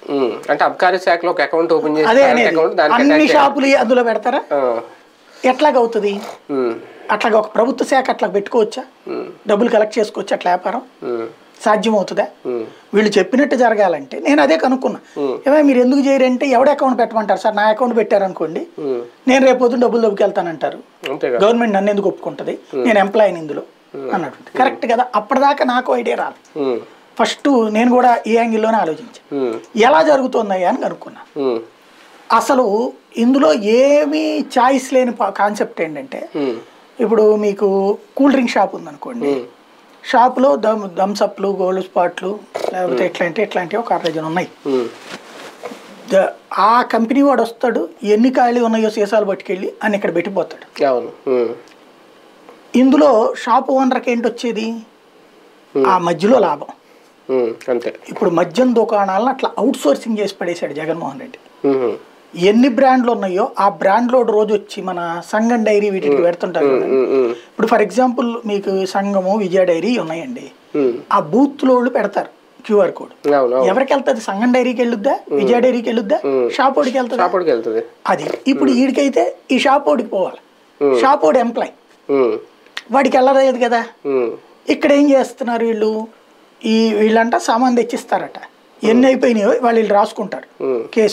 ఉమ్. అంటే అబ్కారీ శాఖలో ఒక అకౌంట్ ఓపెన్ చేసి అదే బ్యాంక్ అనేది అకౌంట్ దానికి అన్ని attach చేయాలి. షాపులు అందులో పెడతారా ఆ. ఎట్లాగవుతుంది ఉమ్. అట్లాగా ఒక ప్రభుత్వ శాఖ అట్లా పెట్టుకోవచ్చా ఉమ్. డబ్బులు కలెక్ట్ చేసుకోవచ్చా అట్లా వ్యాపారం ఉమ్. సాధ్యమవుతుందా ఉమ్. వీళ్ళు చెప్పినట్టు జరగాలంటే నేను అదే కనుక్కున్నా ఏమో మీరు ఎందుకు చేయరంటే ఎవడ అకౌంట్ పెట్టమంటారు సార్ నా అకౌంట్ పెట్టారనుకోండి ఉమ్. నేను రేపు పొద్దున్న డబ్బులు దొబ్బుకెళ్తానంటారు అంతే కదా గవర్నమెంట్ నన్ను ఎందుకు ఒప్పుకుంటుంది నేను ఎంప్లాయీని ఇందులో అన్నట్టు కరెక్ట్ కదా అప్పటిదాకా నాకు ఐడియా రాదు ఉమ్. ఫస్ట్ నేను కూడా ఈ యాంగిల్లోనే ఆలోచించాను ఉమ్. ఎలా జరుగుతుందయ్యా అని కనుక్కున్నా ఉమ్. అసలు ఇందులో ఏమీ చాయిస్ లేని కాన్సెప్ట్ ఏంటంటే ఉమ్. ఇప్పుడు మీకు కూల్ డ్రింక్ షాప్ ఉందనుకోండి షాప్లో దమ్ థమ్సప్లు గోల్డ్ స్పాట్లు లేకపోతే ఎట్లాంటి ఇట్లాంటివి ఒక అరడజన్ ఉన్నాయి ఉమ్. ద- ఆ కంపెనీ వాడు వస్తాడు ఎన్ని ఖాళీ ఉన్నాయో సీసాలు పట్టుకెళ్ళి అని ఇక్కడ పెట్టిపోతాడు అవును ఉమ్. ఇందులో షాప్ ఓనర్కి ఏంటి వచ్చేది ఆ మధ్యలో లాభం ఉమ్. అంతే ఇప్పుడు మద్యం దుకాణాలను అట్లా అవుట్ సోర్సింగ్ చేసి పడేశాడు జగన్మోహన్ రెడ్డి ఉమ్. ఎన్ని బ్రాండ్లు ఉన్నాయో ఆ బ్రాండ్లో రోజు వచ్చి మన సంగం డైరీ వీటికి పెడుతుంటారు కదా. ఉమ్. ఉమ్. ఇప్పుడు ఫర్ ఎగ్జాంపుల్ మీకు సంగము విజయ డైరీ ఉన్నాయండి ఉమ్. ఆ బూత్ లో వాళ్ళు పెడతారు క్యూఆర్ కోడ్ అవును అవును ఎవరికి వెళ్తుంది సంగం డైరీకి వెళ్ళొద్దా విజయ డైరీకి వెళ్ళొద్దా షాప్ ఓడికి వెళ్తుందా షాపుడికి వెళ్తుంది అది ఇప్పుడు వీడికైతే ఈ షాప్ ఓడికి పోవాలి షాప్ ఓడి ఎంప్లాయ్ ఉమ్. వాడికి వెళ్ళలేదు కదా ఉమ్. ఇక్కడ ఏం చేస్తున్నారు వీళ్ళు ఈ వీళ్ళంట సామాన్ తెచ్చిస్తారట ఎన్ని అయిపోయినాయో వాళ్ళు వీళ్ళు రాసుకుంటారు ఉమ్. కేసు